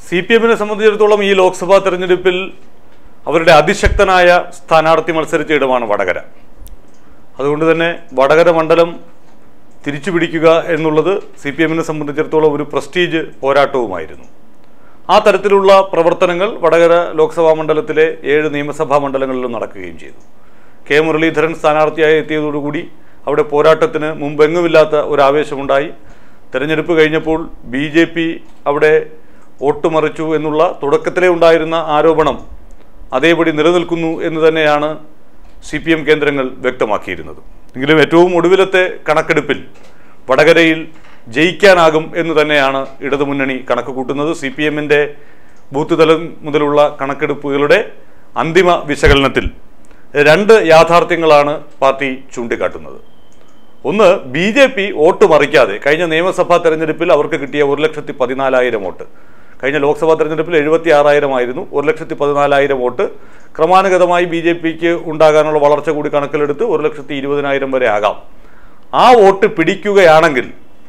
C P എമ്മിനെ സംബന്ധിച്ചിടത്തോളം ഈ ലോക്സഭാ തെരഞ്ഞെടുപ്പിൽ അവരുടെ അതിശക്തനായ സ്ഥാനാർത്ഥി മത്സരിച്ച ഇടമാണ് വടകര അതുകൊണ്ട് തന്നെ വടകര മണ്ഡലം തിരിച്ചു പിടിക്കുക എന്നുള്ളത് സി പി എമ്മിനെ സംബന്ധിച്ചിടത്തോളം ഒരു പ്രസ്റ്റീജ് പോരാട്ടവുമായിരുന്നു ആ തരത്തിലുള്ള പ്രവർത്തനങ്ങൾ വടകര ലോക്സഭാ മണ്ഡലത്തിലെ ഏഴ് നിയമസഭാ മണ്ഡലങ്ങളിലും നടക്കുകയും ചെയ്തു കെ മുരളീധരൻ സ്ഥാനാർത്ഥിയായി എത്തിയതോടുകൂടി അവിടെ പോരാട്ടത്തിന് മുമ്പെങ്ങുമില്ലാത്ത ഒരു ആവേശമുണ്ടായി തെരഞ്ഞെടുപ്പ് കഴിഞ്ഞപ്പോൾ ബി ജെ പി അവിടെ വോട്ടുമറിച്ചു എന്നുള്ള തുടക്കത്തിലേ ഉണ്ടായിരുന്ന ആരോപണം അതേപടി നിലനിൽക്കുന്നു എന്ന് തന്നെയാണ് സി പി എം കേന്ദ്രങ്ങൾ വ്യക്തമാക്കിയിരുന്നത് എങ്കിലും ഏറ്റവും ഒടുവിലത്തെ കണക്കെടുപ്പിൽ വടകരയിൽ ജയിക്കാനാകും എന്ന് തന്നെയാണ് ഇടതുമുന്നണി കണക്ക് കൂട്ടുന്നത് സി പി എമ്മിൻ്റെ ബൂത്ത് തലം മുതലുള്ള കണക്കെടുപ്പുകളുടെ അന്തിമ വിശകലനത്തിൽ രണ്ട് യാഥാർത്ഥ്യങ്ങളാണ് പാർട്ടി ചൂണ്ടിക്കാട്ടുന്നത് ഒന്ന് ബി ജെ പി വോട്ട് മറിക്കാതെ കഴിഞ്ഞ നിയമസഭാ തെരഞ്ഞെടുപ്പിൽ അവർക്ക് കിട്ടിയ ഒരു ലക്ഷത്തി പതിനാലായിരം വോട്ട് കഴിഞ്ഞ ലോക്സഭാ തെരഞ്ഞെടുപ്പിൽ എഴുപത്തി ആറായിരം ആയിരുന്നു ഒരു ലക്ഷത്തി പതിനാലായിരം വോട്ട് ക്രമാനുഗതമായി ബി ജെ പിക്ക് ഉണ്ടാകാനുള്ള വളർച്ച കൂടി കണക്കിലെടുത്ത് ഒരു ലക്ഷത്തി ഇരുപതിനായിരം വരെ ആകാം ആ വോട്ട് പിടിക്കുകയാണെങ്കിൽ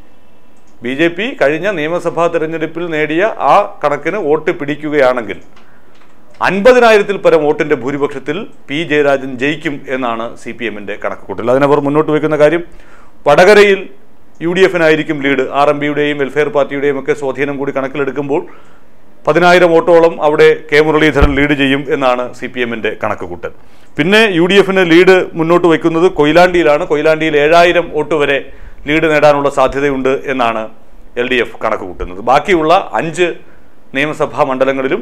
ബി ജെ പി കഴിഞ്ഞ നിയമസഭാ തെരഞ്ഞെടുപ്പിൽ നേടിയ ആ കണക്കിന് വോട്ട് പിടിക്കുകയാണെങ്കിൽ അൻപതിനായിരത്തിൽ പരം വോട്ടിന്റെ ഭൂരിപക്ഷത്തിൽ പി ജയരാജൻ ജയിക്കും എന്നാണ് സി പി എമ്മിന്റെ കണക്കുകൂട്ടൽ അതിനവർ മുന്നോട്ട് വയ്ക്കുന്ന കാര്യം വടകരയിൽ യു ഡി എഫിനായിരിക്കും ലീഡ് ആർ എം പിയുടെയും വെൽഫെയർ പാർട്ടിയുടെയും ഒക്കെ സ്വാധീനം കൂടി കണക്കിലെടുക്കുമ്പോൾ പതിനായിരം വോട്ടോളം അവിടെ കെ മുരളീധരൻ ലീഡ് ചെയ്യും എന്നാണ് സി പി എമ്മിന്റെ കണക്കുകൂട്ടൽ പിന്നെ യു ഡി എഫിന് ലീഡ് മുന്നോട്ട് വയ്ക്കുന്നത് കൊയിലാണ്ടിയിലാണ് കൊയിലാണ്ടിയിൽ ഏഴായിരം വോട്ട് വരെ ലീഡ് നേടാനുള്ള സാധ്യതയുണ്ട് എന്നാണ് എൽ ഡി എഫ് കണക്ക് കൂട്ടുന്നത് ബാക്കിയുള്ള അഞ്ച് നിയമസഭാ മണ്ഡലങ്ങളിലും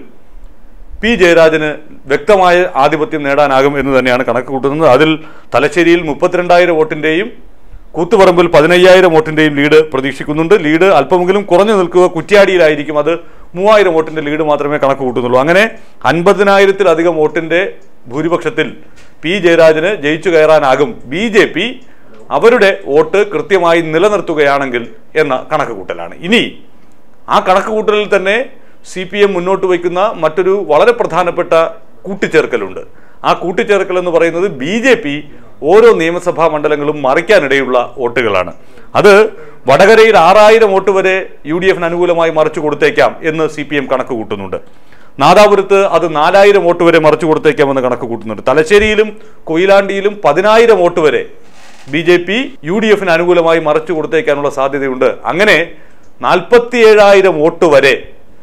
പി ജയരാജന് വ്യക്തമായ ആധിപത്യം നേടാനാകും എന്ന് തന്നെയാണ് കണക്ക് കൂട്ടുന്നത് അതിൽ തലശ്ശേരിയിൽ മുപ്പത്തിരണ്ടായിരം വോട്ടിന്റെയും കൂത്തുപറമ്പിൽ പതിനയ്യായിരം വോട്ടിന്റെയും ലീഡ് പ്രതീക്ഷിക്കുന്നുണ്ട് ലീഡ് അല്പമെങ്കിലും കുറഞ്ഞു നിൽക്കുക കുറ്റ്യാടിയിലായിരിക്കും അത് മൂവായിരം വോട്ടിന്റെ ലീഡ് മാത്രമേ കണക്ക് കൂട്ടുന്നുള്ളൂ അങ്ങനെ അൻപതിനായിരത്തിലധികം വോട്ടിന്റെ ഭൂരിപക്ഷത്തിൽ പി ജയരാജന് ജയിച്ചു കയറാനാകും ബി ജെ പി അവരുടെ വോട്ട് കൃത്യമായി നിലനിർത്തുകയാണെങ്കിൽ എന്ന കണക്ക് കൂട്ടലാണ് ഇനി ആ കണക്ക് കൂട്ടലിൽ തന്നെ സി പി എം മുന്നോട്ട് വയ്ക്കുന്ന മറ്റൊരു വളരെ പ്രധാനപ്പെട്ട കൂട്ടിച്ചേർക്കലുണ്ട് ആ കൂട്ടിച്ചേർക്കൽ എന്ന് പറയുന്നത് ബി ജെ പി ഓരോ നിയമസഭാ മണ്ഡലങ്ങളും മറിക്കാനിടയുള്ള വോട്ടുകളാണ് അത് വടകരയിൽ ആറായിരം വോട്ട് വരെ യു ഡി എഫിന് അനുകൂലമായി മറിച്ചു കൊടുത്തേക്കാം എന്ന് സി പി എം കണക്ക് കൂട്ടുന്നുണ്ട് നാദാപുരത്ത് അത് നാലായിരം വോട്ട് വരെ മറിച്ചു കൊടുത്തേക്കാമെന്ന് കണക്ക് കൂട്ടുന്നുണ്ട് തലശ്ശേരിയിലും കൊയിലാണ്ടിയിലും പതിനായിരം വോട്ട് വരെ B J P U D എഫിന് അനുകൂലമായി മറിച്ചു കൊടുത്തേക്കാനുള്ള സാധ്യതയുണ്ട് അങ്ങനെ നാൽപ്പത്തി ഏഴായിരം വോട്ട് വരെ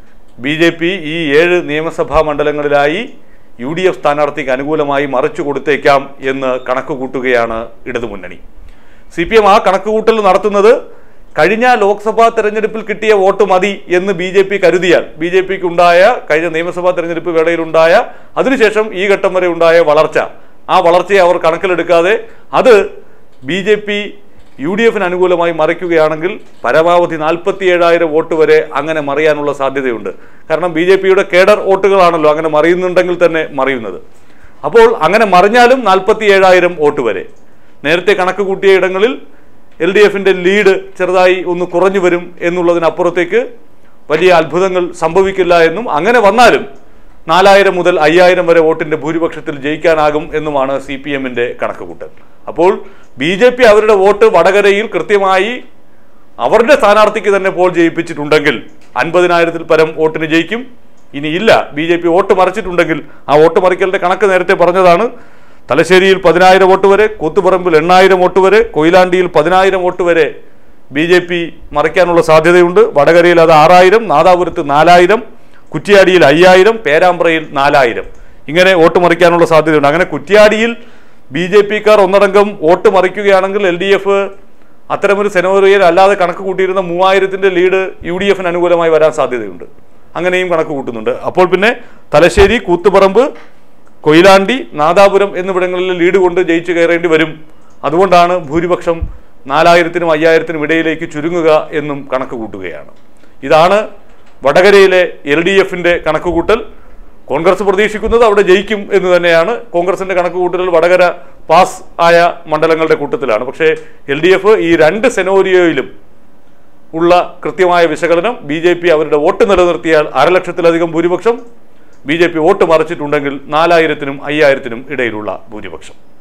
ബി ജെ പി ഈ ഏഴ് നിയമസഭാ മണ്ഡലങ്ങളിലായി യു ഡി എഫ് സ്ഥാനാർത്ഥിക്ക് അനുകൂലമായി മറിച്ചു കൊടുത്തേക്കാം എന്ന് കണക്ക് കൂട്ടുകയാണ് ഇടതുമുന്നണി സി പി എം ആ കണക്കുകൂട്ടൽ നടത്തുന്നത് കഴിഞ്ഞ ലോക്സഭാ തെരഞ്ഞെടുപ്പിൽ കിട്ടിയ വോട്ട് മതി എന്ന് ബി ജെ പി കരുതിയാൽ ബി ജെ പിക്ക് ഉണ്ടായ കഴിഞ്ഞ നിയമസഭാ തെരഞ്ഞെടുപ്പ് വേളയിലുണ്ടായ അതിനുശേഷം ഈ ഘട്ടം വരെ ഉണ്ടായ വളർച്ച ആ വളർച്ചയെ അവർ കണക്കിലെടുക്കാതെ അത് B J P U D എഫിന് അനുകൂലമായി മറിക്കുകയാണെങ്കിൽ പരമാവധി നാൽപ്പത്തി ഏഴായിരം വോട്ട് വരെ അങ്ങനെ മറിയാനുള്ള സാധ്യതയുണ്ട് കാരണം ബി ജെ പിയുടെ കേഡർ വോട്ടുകളാണല്ലോ അങ്ങനെ മറിയുന്നുണ്ടെങ്കിൽ തന്നെ മറിയുന്നത് അപ്പോൾ അങ്ങനെ മറിഞ്ഞാലും നാൽപ്പത്തി ഏഴായിരം വോട്ട് വരെ നേരത്തെ കണക്ക് കൂട്ടിയ ഇടങ്ങളിൽ എൽ ഡി എഫിന്റെ ലീഡ് ചെറുതായി ഒന്ന് കുറഞ്ഞു വരും എന്നുള്ളതിനപ്പുറത്തേക്ക് വലിയ അത്ഭുതങ്ങൾ സംഭവിക്കില്ല എന്നും അങ്ങനെ വന്നാലും നാലായിരം മുതൽ അയ്യായിരം വരെ വോട്ടിന്റെ ഭൂരിപക്ഷത്തിൽ ജയിക്കാനാകും എന്നുമാണ് സി പി എമ്മിന്റെ കണക്കുകൂട്ടൽ അപ്പോൾ ബി ജെ പി അവരുടെ വോട്ട് വടകരയിൽ കൃത്യമായി അവരുടെ സ്ഥാനാർത്ഥിക്ക് തന്നെ പോൾ ജയിപ്പിച്ചിട്ടുണ്ടെങ്കിൽ അൻപതിനായിരത്തിൽ പരം വോട്ടിന് ജയിക്കും ഇനി ഇല്ല ബി ജെ പി വോട്ട് മറിച്ചിട്ടുണ്ടെങ്കിൽ ആ വോട്ട് മറിക്കലിന്റെ കണക്ക് നേരത്തെ പറഞ്ഞതാണ് തലശ്ശേരിയിൽ പതിനായിരം വോട്ട് വരെ കൂത്തുപറമ്പിൽ എണ്ണായിരം വോട്ട് വരെ കൊയിലാണ്ടിയിൽ പതിനായിരം വോട്ട് വരെ ബി ജെ പി മറിക്കാനുള്ള സാധ്യതയുണ്ട് വടകരയിൽ അത് ആറായിരം നാദാപുരത്ത് നാലായിരം കുറ്റിയാടിയിൽ അയ്യായിരം പേരാമ്പ്രയിൽ നാലായിരം ഇങ്ങനെ വോട്ട് മറിക്കാനുള്ള സാധ്യതയുണ്ട് അങ്ങനെ കുറ്റിയാടിയിൽ ബി ജെ പിക്കാർ ഒന്നടങ്കം വോട്ട് മറിക്കുകയാണെങ്കിൽ എൽ ഡി എഫ് അത്തരമൊരു സെനോറിയൽ അല്ലാതെ കണക്ക് കൂട്ടിയിരുന്ന മൂവായിരത്തിന്റെ ലീഡ് യു ഡി എഫിന് അനുകൂലമായി വരാൻ സാധ്യതയുണ്ട് അങ്ങനെയും കണക്ക് കൂട്ടുന്നുണ്ട് അപ്പോൾ പിന്നെ തലശ്ശേരി കൂത്തുപറമ്പ് കൊയിലാണ്ടി നാദാപുരം എന്നിവിടങ്ങളിൽ ലീഡ് കൊണ്ട് ജയിച്ചു കയറേണ്ടി വരും അതുകൊണ്ടാണ് ഭൂരിപക്ഷം നാലായിരത്തിനും അയ്യായിരത്തിനും ഇടയിലേക്ക് ചുരുങ്ങുക എന്നും കണക്ക് കൂട്ടുകയാണ് ഇതാണ് വടകരയിലെ എൽ ഡി എഫിന്റെ കണക്കുകൂട്ടൽ കോൺഗ്രസ് പ്രതീക്ഷിക്കുന്നത് അവിടെ ജയിക്കും എന്ന് തന്നെയാണ് കോൺഗ്രസിന്റെ കണക്കുകൂട്ടൽ വടകര പാസ് ആയ മണ്ഡലങ്ങളുടെ കൂട്ടത്തിലാണ് പക്ഷേ എൽ ഡി എഫ് ഈ രണ്ട് സെനോരിയോയിലും ഉള്ള കൃത്യമായ വിശകലനം ബി ജെ പി അവരുടെ വോട്ട് നിലനിർത്തിയാൽ അരലക്ഷത്തിലധികം ഭൂരിപക്ഷം ബി ജെ പി വോട്ട് മറിച്ചിട്ടുണ്ടെങ്കിൽ നാലായിരത്തിനും അയ്യായിരത്തിനും ഇടയിലുള്ള ഭൂരിപക്ഷം